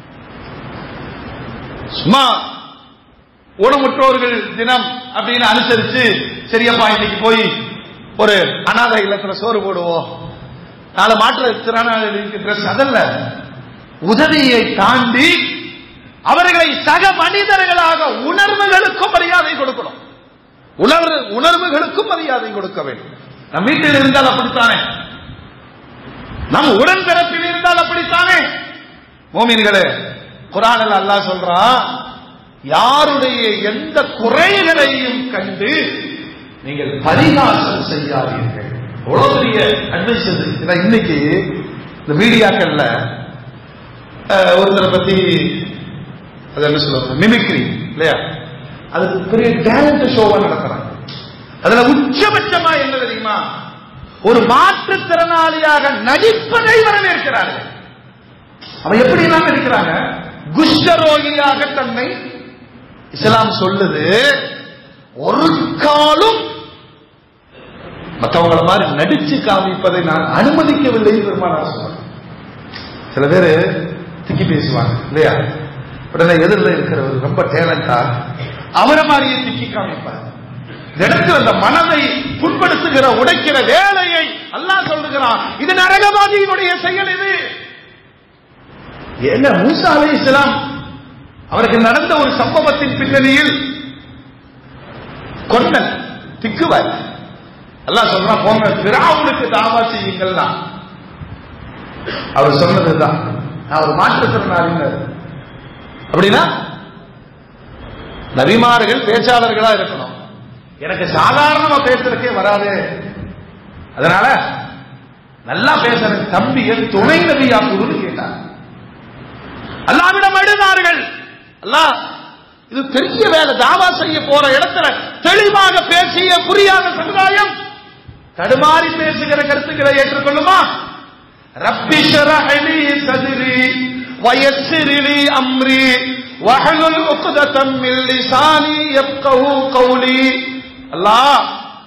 [SPEAKER 1] சும்மா ஊனமுற்றோர்கள் தினம் அப்படின்னு அனுசரிச்சு சரியப்பா இன்னைக்கு போய் ஒரு அனாதை இல்லத்துல சோறு போடுவோம் நாலு மாற்றுத்திறனாளிகளுக்கு ட்ரெஸ் அதல்ல உதவியை தாண்டி அவர்களை சக மனிதர்களாக உணர்வுகளுக்கும் மரியாதை கொடுக்கணும் உணர்வு உணர்வுகளுக்கும் மரியாதை கொடுக்க வேண்டும் நம் வீட்டில் இருந்தால் அப்படித்தானே நம் உடன்பிறப்பில் இருந்தால் அப்படித்தானே மோமின்களே குரானில் அல்லாஹ் சொல்றான் யாருடைய எந்த குறைகளையும் கண்டு நீங்கள் பரிகாசம் செய்யாதீர்கள் எவ்வளவு பெரிய அட்வைஸ் இது ஏன்னா இன்னைக்கு இந்த மீடியாக்கள்ல அஹ், ஒருத்தரை பத்தி அது என்ன சொல்லுவாங்க மிமிக்ரி இல்லையா அதுக்கு பெரிய டேலண்ட் ஷோவா நடத்துறாங்க அதுல உச்சபட்சமா என்ன தெரியுமா ஒரு மாற்றுத்திறனாளியாக நடிப்பதை வரவேற்கிறார்கள் அவன் எப்படி எல்லாம் நடிக்கிறாங்க குஷ்டரோகியாக தன்னை இஸ்லாம் சொல்லுது ஒரு காலும் மற்றவங்கள மாதிரி நடிச்சு காமிப்பதை நான் அனுமதிக்கவில்லை பெருமானார் சொன்னார் சில பேர் திக்கி பேசுவாங்க இல்லையா உடனே எதிரில் இருக்கிறவர் ரொம்ப டேலண்டா அவரை மாதிரியே திக்கி காமிப்பார் இந்த இடத்துல அந்த மனதை புண்படுத்துகிற உடைக்கிற வேலையை அல்லாஹ் சொல்லுகிறான் இது நரகவாதியினுடைய செயல் இது என்ன மூசா அலை இஸ்லாம் அவருக்கு நடந்த ஒரு சம்பவத்தின் பின்னணியில் கொண்டல் திக்குவார் அல்லாஹ் சொல்றான் போங்க பிராவுனுக்கு தாவா செய்யுங்கள் தான் அவர் சொன்னதுதான் நான் ஒரு மாற்றுத்திறனாளினர் அப்படின்னா நபிமார்கள் பேச்சாளர்களா இருக்கணும் எனக்கு சாதாரணமா பேசுறதுக்கே வராது அதனால நல்லா பேசுற தம்பிகள் துணை நபியாக்குவது கேட்டார் அல்லாவிடம் எழுதார்கள் அல்லாஹ் இது பெரிய வேலை தாவா செய்ய போற இடத்துல தெளிவாக பேசிய புரியாத சமுதாயம் தடுமாறி பேசுகிற கருத்துக்களை ஏற்றுக்கொள்ளுமா ரப்பி ஷரஹலி சதுரி வயஸ்ஸிரிலி அம்ரி வஹலுல் உக்ததம் மின் லிசானி யஃப்கஹு கௌலி அல்லாஹ்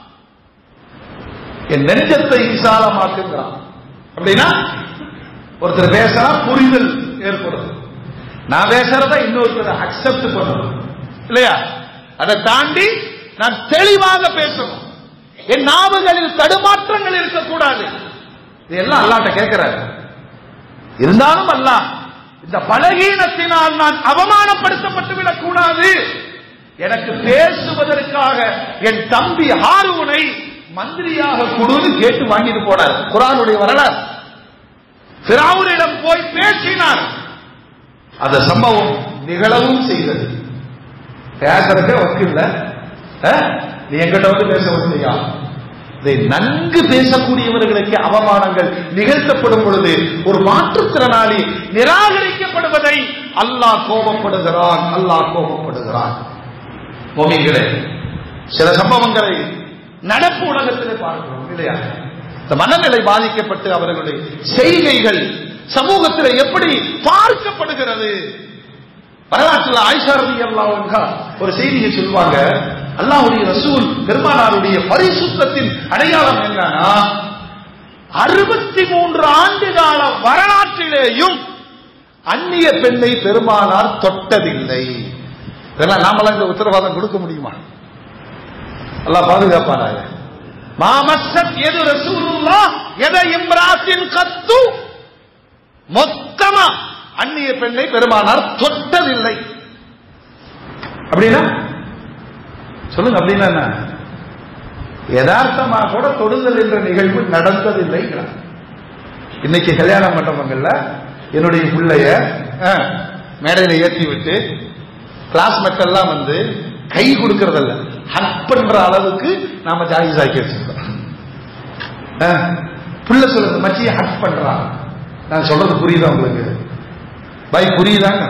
[SPEAKER 1] என் நெஞ்சத்தை விசாலமாக்குங்கிறான் அப்படின்னா ஒருத்தர் பேசினா புரிதல் ஏற்படுது நான் பேசுறத இன்னொருத்தர் அக்செப்ட் பண்ணணும் இல்லையா அதை தாண்டி நான் தெளிவாக பேசணும் என் நாவுகளில் தடுமாற்றங்கள் இருக்கக்கூடாது இதெல்லாம் அல்லாட்ட கேட்கிறாரு இருந்தாலும் அல்லாஹ் இந்த பலகீனத்தினால் நான் அவமானப்படுத்தப்பட்டு விடக்கூடாது எனக்கு பேசுவதற்காக என் தம்பி ஹாரூனை மந்திரியாக கொடுன்னு கேட்டு வாங்கிட்டு போனார் குரானுடைய வரலாறு பிராவுனிடம் போய் பேசினார் அந்த சம்பவம் நிகழவும் செய்தது பேசுறதுக்கே ஒர்க் இல்ல அஹ், நீ எங்கிட்ட வந்து பேச வந்தியா இதை நன்கு பேசக்கூடியவர்களுக்கு அவமானங்கள் நிகழ்த்தப்படும் பொழுது ஒரு மாற்றுத்திறனாளி நிராகரிக்கப்படுவதை அல்லாஹ் கோபப்படுகிறான் அல்லாஹ் கோபப்படுகிறான் மோமிங்களே சில சம்பவங்களை நடப்பு உலகத்திலே பார்க்கிறோம் இல்லையா இந்த மனநிலை பாதிக்கப்பட்டு அவர்களுடைய செய்கைகள் சமூகத்தில் எப்படி பார்க்கப்படுகிறது வரலாற்றில் ஆயிஷா ரதி அல்லாஹ் ஒரு செய்தியை சொல்வாங்க அல்லாஹ்வுடைய ரசூல் பெருமானாருடைய பரிசுத்தத்தின் அடையாளம் என்னன்னா அறுபத்தி மூன்று ஆண்டு கால வரலாற்றிலேயும் அந்நிய பெண்ணை பெருமானார் தொட்டதில்லை இதெல்லாம் நாமெல்லாம் இந்த உத்தரவாதம் கொடுக்க முடியுமா அல்லாஹ் பாதுகாப்பானாங்க மாமஸ்ஸத் எது ரசூலுல்லா எத இம்ராத்தின் கத்து மொத்தமா அந்நிய பெண்ணை பெருமானார் தொட்டதில்லை அப்படின்னா சொல்லுங்க அப்படின்னா என்ன யதார்த்தமா கூட தொடுதல் என்ற நிகழ்வு நடந்ததில்லைங்கிறார் இன்னைக்கு கல்யாண மண்டபங்கள்ல என்னுடைய பிள்ளைய அஹ், மேடையில ஏற்றி விட்டு கிளாஸ்மேட் எல்லாம் வந்து கை கொடுக்கறதல்ல ஹக் பண்ற அளவுக்கு நாம ஜாயிஸ் ஆக்கி வச்சிருக்கோம் அஹ், புள்ள சொல்லுங்க மச்சிய ஹக் பண்றான் நான் சொல்றது புரியுதா உங்களுக்கு பாய் புரியுதாங்க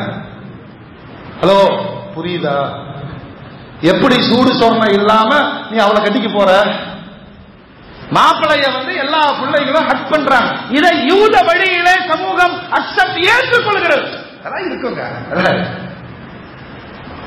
[SPEAKER 1] ஹலோ புரியுதா எப்படி சூடு சொர்ணம் இல்லாம நீ அவளை கட்டிக்க போற மாப்பிளைய வந்து எல்லா பிள்ளைகளும் ஹட் பண்றாங்க இதை யூத வழியிலே சமூகம் அக்செப்ட் ஏற்றுக்கொள்கிறது அதெல்லாம் இருக்குங்க அதெல்லாம்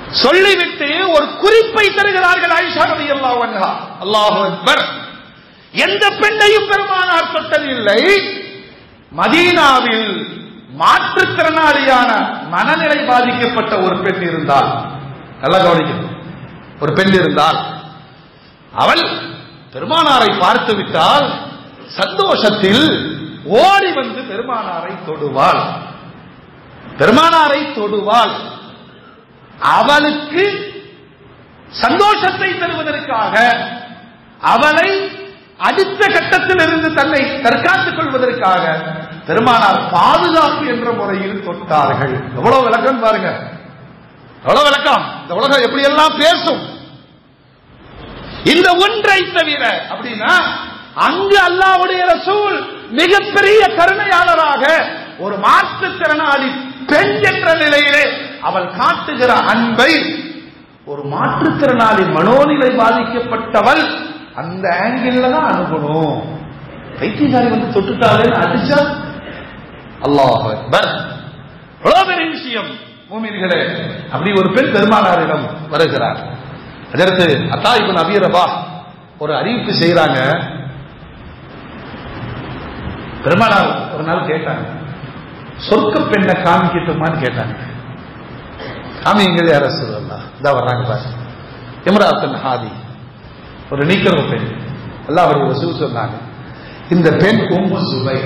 [SPEAKER 1] சொல்லிவிட்டு ஒரு குறிப்பை தருகிறார்கள் ஆயிஷா ரலியல்லாஹு அன்ஹா அல்லாஹு அக்பர் எந்த பெண்ணையும் பெருமானார் தொட்டதில்லை மதீனாவில் மாற்றுத்திறனாளியான மனநிலை பாதிக்கப்பட்ட ஒரு பெண் இருந்தால் நல்லா கவனிக்கணும் ஒரு பெண் இருந்தால் அவள் பெருமானாரை பார்த்து விட்டால் சந்தோஷத்தில் ஓடி வந்து பெருமானாரை தொடுவாள் பெருமானாரை தொடுவாள் அவளுக்கு சந்தோஷத்தை தருவதற்காக அவளை அடுத்த கட்டத்தில் இருந்து தன்னை தற்காத்துக் கொள்வதற்காக பெருமானார் பாதுகாப்பு என்ற முறையில் தொட்டார்கள் எவ்வளவு விளக்கம் பாருங்க எவ்வளவு விளக்கம் இந்த உலகம் எப்படி எல்லாம் பேசும் இந்த ஒன்றை தவிர அப்படின்னா அங்கு அல்லாவுடைய ரசூல் மிகப்பெரிய கருணையாளராக ஒரு மாற்றுத்திறனாளி பெண் என்ற நிலையிலே அவள் காட்டுகிற அன்பை ஒரு மாற்றுத்திறனாளி மனோநிலை பாதிக்கப்பட்டவள் அந்த ஆங்கிள் தான் அனுப்பணும் பைத்தியக்காரி வந்து தொட்டுட்டாளேன்னு அடிச்சா அல்லாஹ் அக்பர் எவ்வளவு பெரிய விஷயம் மூமின்களே அப்படி ஒரு பெண் பெருமானாரிடம் வருகிறார் அதற்கு அத்தா இவன் அபியரபா ஒரு அறிவிப்பு செய்யறாங்க பெருமானார் ஒரு நாள் கேட்டாங்க சொர்க்க பெண்ணை காமிக்கட்டுமான்னு கேட்டாங்க காமிங்கள் யார சொல்லலாம் இதா வர்றாங்க பாரு இம்ராத்தன் ஹாதி ஒரு நீக்கிற பெண் எல்லாம் அவருடைய வசூல் சொன்னாங்க இந்த பெண் உம்மு சுவை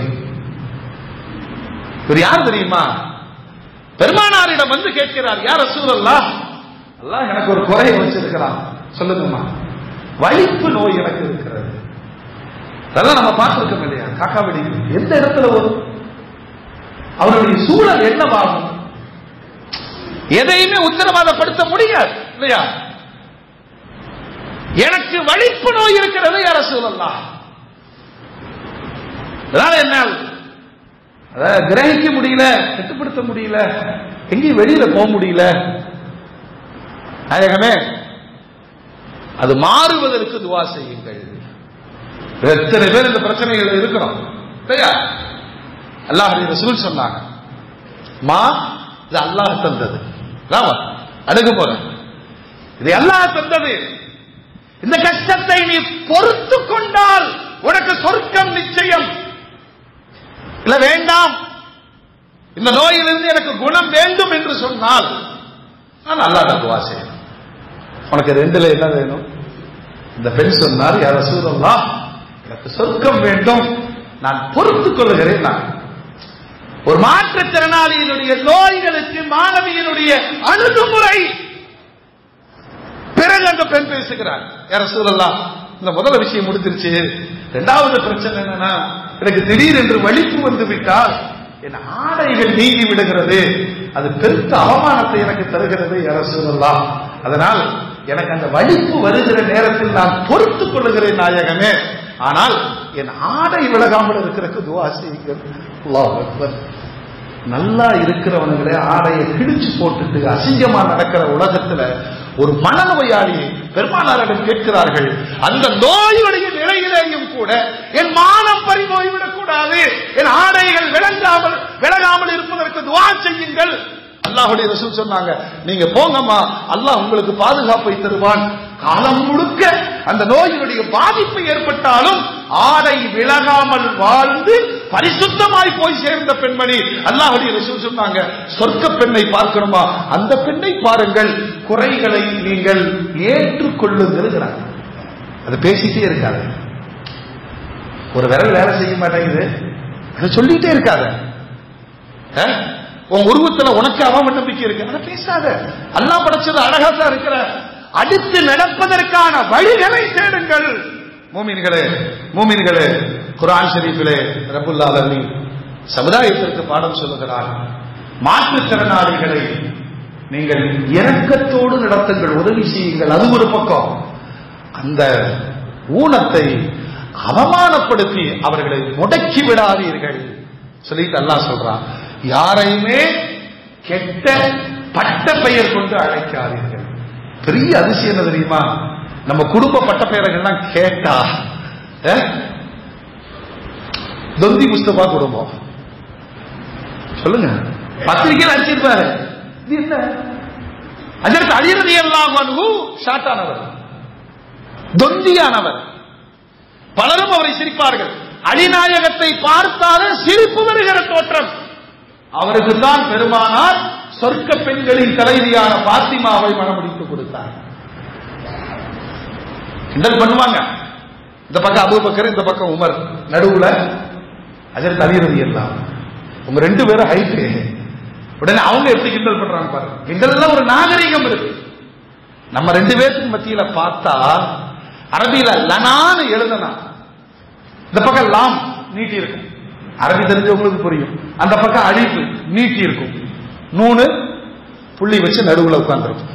[SPEAKER 1] இவர் யார் தெரியுமா பெருமானாரிடம் வந்து கேட்கிறார் யார் ரசூலல்லா அல்லாஹ் எனக்கு ஒரு குறையை வச்சிருக்கிறான் சொல்லுங்கம்மா வலிப்பு நோய் எனக்கு இருக்கிறது அதெல்லாம் நம்ம பார்த்திருக்கோம் இல்லையா காக்கா வெடி எந்த இடத்துல வரும் அவருடைய சூழல் என்னவாகும் எதையுமே உத்தரவாதப்படுத்த முடியாது இல்லையா எனக்கு வலிப்பு நோய் இருக்கிறது யார சூழல்லாம் அதனால என்ன அத கிரகிக்க முடியல கட்டுப்படுத்த முடியல எங்கேயும் வெளியில போக முடியல நாயகமே அது மாறுவதற்கு துவா செய்யுங்கள் எத்தனை பேர் இந்த பிரச்சனைகள் இருக்கிறோம் இல்லையா அல்லாஹ் ரசூல் சொன்னாங்க மா இது அல்லாஹ் தந்தது ராமா அணுகு போற இது அல்லாஹ் தந்தது இந்த கஷ்டத்தை நீ பொறுத்து கொண்டால் உனக்கு சொர்க்கம் நிச்சயம் இல்ல வேண்டாம் இந்த நோயிலிருந்து எனக்கு குணம் வேண்டும் என்று சொன்னால் நான் அல்லாத துவா செய்யணும் உனக்கு ரெண்டுல என்ன வேணும் இந்த பெண் சொன்னார் யார சூழல்லா எனக்கு சொர்க்கம் வேண்டும் நான் பொறுத்துக் கொள்கிறேன் நான் ஒரு மாற்றுத்திறனாளியினுடைய நோய்களுக்கு மாணவியினுடைய அணுகுமுறை பிறகு அந்த பெண் பேசுகிறார் யார சூழல்லாம் இந்த முதல்ல விஷயம் முடிஞ்சிருச்சு இரண்டாவது பிரச்சனை என்னன்னா எனக்கு திடீரென்று வலிப்பு வந்து விட்டால் என் ஆடைகள் நீங்கி விடுகிறது அது பெருத்த அவமானத்தை எனக்கு தருகிறது யார சூழல்லாம் அதனால் எனக்கு அந்த வலிப்பு வருகிற நேரத்தில் நான் பொறுத்துக் கொள்ளுகிறேன் நாயகமே ஆனால் என் ஆடை விலகாமல் இருக்கிறதுக்கு துவா செய்யுங்கள் அல்லாஹ் அக்பர். நல்லா இருக்கிறவனுங்களே ஆடையை கிழிச்சு போட்டுட்டு அசிங்கமா நடக்கிற உலகத்துல ஒரு மனநோயாளி பெருமானாரிடம் கேட்கிறார்கள் அந்த நோயுடைய நிலையிலேயும் கூட என் மானம் பறி நோய்விடக் கூடாது என் ஆடைகள் விளங்காமல் விலகாமல் இருப்பதற்கு துவா செய்யுங்கள் அல்லாஹுடைய ரசூல் சொன்னாங்க நீங்க போங்கம்மா அல்லாஹ் உங்களுக்கு பாதுகாப்பை தருவான் காலம் முழுக்க அந்த நோயினுடைய பாதிப்பு ஏற்பட்டாலும் ஆடை விலகாமல் வாழ்ந்து பரிசுத்தமாய் போய் சேர்ந்த பெண்மணி அல்லாஹுடைய ரசூல் சொன்னாங்க சொர்க்க பெண்ணை பார்க்கணுமா அந்த பெண்ணை பாருங்கள் குறைகளை நீங்கள் ஏற்றுக்கொள்ளுங்கிறாங்க அது பேசிட்டே இருக்காது ஒரு விரல் வேலை செய்ய மாட்டேங்குது அதை சொல்லிட்டே இருக்காத அஹ்? உன் உருவத்துல உனக்கு அவன் நம்பிக்கை இருக்கு அதை பேசாத அல்லாஹ் படைச்சது அழகா தான் இருக்கிற அடுத்து நடப்பதற்கான வழிகளை தேடுங்கள் மூமின்களே மூமின்களே குர்ஆன் ஷரீஃபிலே ரபுல் ஆலமீன் சமுதாயத்திற்கு பாடம் சொல்லுகிறார் மாற்றுத்திறனாளிகளை நீங்கள் இரக்கத்தோடு நடத்துங்கள் உதவி செய்யுங்கள் அது ஒரு பக்கம் அந்த ஊனத்தை அவமானப்படுத்தி அவர்களை முடக்கி விடாதீர்கள் சொல்லிட்டு அல்லாஹ் சொல்றான் யாரையுமே கெட்ட பட்ட பெயர் கொண்டு அழைக்காதீர்கள் பெரிய அதிசயம் என்ன தெரியுமா நம்ம குடும்ப பட்ட பெயர்கள்லாம் கேட்டா அஹ், தொந்தி முஸ்தபா குடும்பம் சொல்லுங்க பத்திரிகையில் அடிச்சிருப்பாரு இது என்ன அதற்கு அழிறது எல்லாம் ஷார்ட்டானவர் தொந்தியானவர் பலரும் அவரை சிரிப்பார்கள் அடிநாயகத்தை பார்த்தாலே சிரிப்பு வருகிற தோற்றம் அவருக்கு தான் பெருமானார் சொர்க்க பெண்களின் தலைவியான பாத்திமாவை மணமுடித்து கொடுத்தார் கிண்டல் பண்ணுவாங்க இந்த பக்கம் அபூபக்கர் இந்த பக்கம் உமர் நடுவுல அதற்கு அறியறது எல்லாம் உங்க ரெண்டு பேரும் ஹைட்டு உடனே அவங்க எப்படி கிண்டல் பண்றாங்க பாருங்க கிண்டல்ல ஒரு நாகரிகம் இருக்கு நம்ம ரெண்டு பேருக்கு மத்தியில பார்த்தா அரபியில லனான்னு எழுதனா இந்த பக்கம் லாம் நீட்டி இருக்கும் அரபி தெரிஞ்சவங்களுக்கு புரியும் அந்த பக்கம் அழிப்பு நீட்டி இருக்கும் நூனு புள்ளி வச்சு நடுவுல உட்கார்ந்துருக்கும்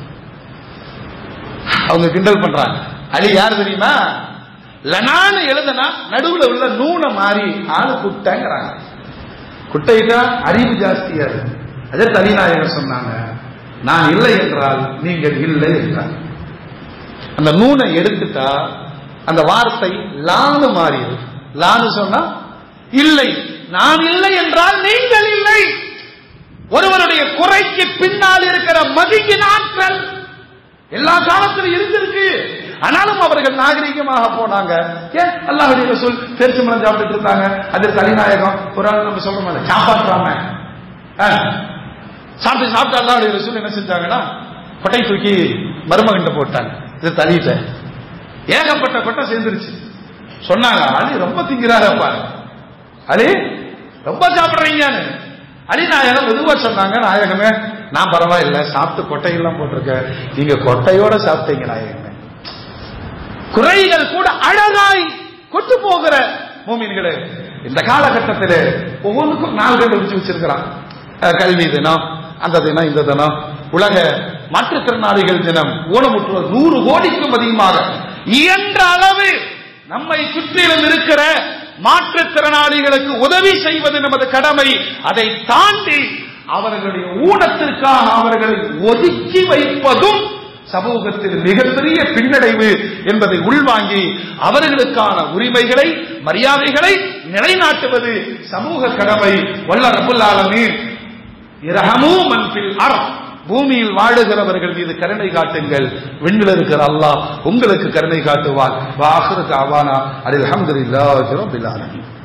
[SPEAKER 1] அவங்க கிண்டல் பண்றாங்க அலி யார் தெரியுமா லனான்னு எழுதுனா நடுவுல உள்ள நூனை மாறி ஆளு குட்டைங்கிறாங்க குட்டையிட்டா அறிவு ஜாஸ்தியா இருக்கு அதே தலிநாயகர் சொன்னாங்க நான் இல்லை என்றால் நீங்கள் இல்லை என்றார் அந்த நூனை எடுத்துட்டா அந்த வார்த்தை லானு மாறியது லானு சொன்னா இல்லை நான் இல்லை என்றால் நீங்கள் இல்லை ஒருவருடைய குறைக்கு பின்னால் இருக்கிற மதியின் ஆற்றல் எல்லா காலத்திலும் இருந்திருக்கு ஆனாலும் அவர்கள் நாகரிகமாக போனாங்க ஏன் அல்லாஹுடைய ரசூல் பெருசுமலம் சாப்பிட்டுட்டு இருந்தாங்க அது தலைநாயகம் ஒரு ஆள் நம்ம சொல்றோம் காப்பாற்றாம ஆ. சாப்பிட்டு சாப்பிட்டு அல்லாஹுடைய ரசூல் என்ன செஞ்சாங்கன்னா கொட்டை தூக்கி மருமகண்ட போட்டாங்க இது தலிட்ட ஏகப்பட்ட கொட்டை சேர்ந்துருச்சு சொன்னாங்க அலி ரொம்ப திங்கிறாரப்பா அலி ரொம்ப சாப்பிடுறீங்கன்னு அலி நாயகம் மெதுவா சொன்னாங்க நாயகமே நான் பரவாயில்ல சாப்பிட்டு கொட்டையெல்லாம் போட்டிருக்கேன் நீங்க கொட்டையோட சாப்பிட்டீங்க நாயகமே குறைகள் கூட அழகாய் கொண்டு போகிற மூமின்களே இந்த காலகட்டத்தில் ஒவ்வொன்றுக்கும் நாள்கள் ஒழிச்சு வச்சிருக்கிறான் அஹ் கல்வி தினம் அந்த தினம் இந்த தினம் உலக மாற்றுத்திறனாளிகள் தினம் ஊனமுற்றுவர் நூறு கோடிக்கும் அதிகமாக இயன்ற அளவு நம்மை சுற்றிலும் இருக்கிற மாற்றுத்திறனாளிகளுக்கு உதவி செய்வது நமது கடமை அதை தாண்டி அவர்களுடைய ஊனத்திற்காக அவர்களை ஒதுக்கி வைப்பதும் சமூகத்தில் மிகப்பெரிய பின்னடைவு என்பதை உள்வாங்கி அவர்களுக்கான உரிமைகளை மரியாதைகளை நிலைநாட்டுவது சமூக கடமை வல்ல ரபுல் ஆலமீன் இரஹமூ மன் ஃபில் அர்த். பூமியில் வாழுகிறவர்கள் மீது கருணை காட்டுங்கள் விண்ணில் இருக்கிற அல்லாஹ் உங்களுக்கு கருணை காட்டுவார் வாஹிரு காவானா அலில் அஹமதுல்லாஹி ரப்பில் ஆலமீன்